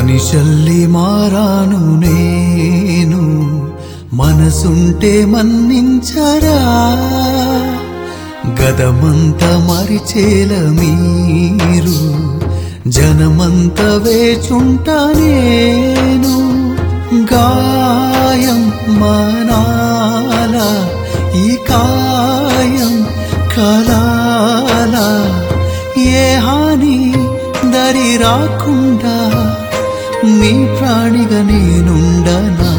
మనిషల్లి మారాను నేను మనసుంటే మన్నించరా గదమంత మరిచేల మీరు జనమంత వేచుంటా నేను గాయం మనాల ఈ కాయం కలాల ఏ హాని దరి రాకుండా మీ ప్రాణిగా నేనుండనా